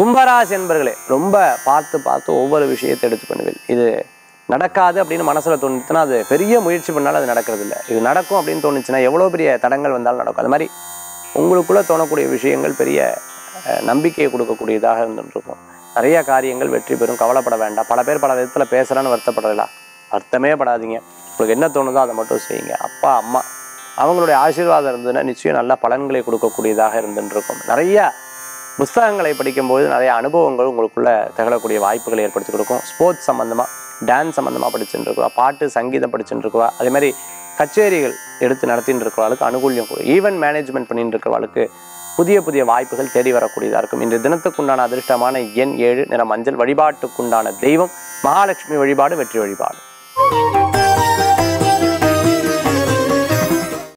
கும்பராசி என்பர்களே ரொம்ப பார்த்து பார்த்து ஒவ்வொரு விஷயத்தை எடுத்து பண்ணுவீள் இது நடக்காது அப்படின்னு மனசுல தோணுச்சுன்னா அது பெரிய முயற்சி பண்ணாலும் அது நடக்கிறது இல்லை இது நடக்கும் அப்படின்னு தோணுச்சுன்னா எவ்வளோ பெரிய தடங்கள் வந்தாலும் நடக்கும் அது மாதிரி உங்களுக்குள்ள தோணக்கூடிய விஷயங்கள் பெரிய அஹ், நம்பிக்கையை கொடுக்கக்கூடியதாக இருந்துட்டு இருக்கும் நிறைய காரியங்கள் வெற்றி பெறும் கவலைப்பட வேண்டாம் பல பேர் பல விதத்தில் பேசுகிறான்னு வருத்தப்படலாம் வருத்தமே படாதீங்க உங்களுக்கு என்ன தோணுதோ அதை மட்டும் செய்யுங்க அப்பா அம்மா அவங்களுடைய ஆசீர்வாதம் இருந்ததுன்னா நிச்சயம் நல்ல பலன்களை கொடுக்கக்கூடியதாக இருந்துட்டு இருக்கும் நிறைய புஸ்தகங்களை படிக்கும்போது நிறைய அனுபவங்கள் உங்களுக்குள்ள திகழக்கூடிய வாய்ப்புகளை ஏற்படுத்தி கொடுக்கும் ஸ்போர்ட்ஸ் சம்மந்தமாக டான்ஸ் சம்மந்தமாக படிச்சுட்டு இருக்குவா பாட்டு சங்கீதம் படிச்சுட்டு இருக்குவா அதே மாதிரி கச்சேரிகள் எடுத்து நடத்திட்டு இருக்கிறவளுக்கு அனுகூல்யம் கூட ஈவென்ட் மேனேஜ்மெண்ட் பண்ணிட்டு இருக்கிறவளுக்கு புதிய புதிய வாய்ப்புகள் தேடி வரக்கூடியதாக இருக்கும் இன்று தினத்துக்குண்டான அதிர்ஷ்டமான எண் ஏழு நிற மஞ்சள் வழிபாட்டுக்குண்டான தெய்வம் மகாலட்சுமி வழிபாடு வெற்றி வழிபாடு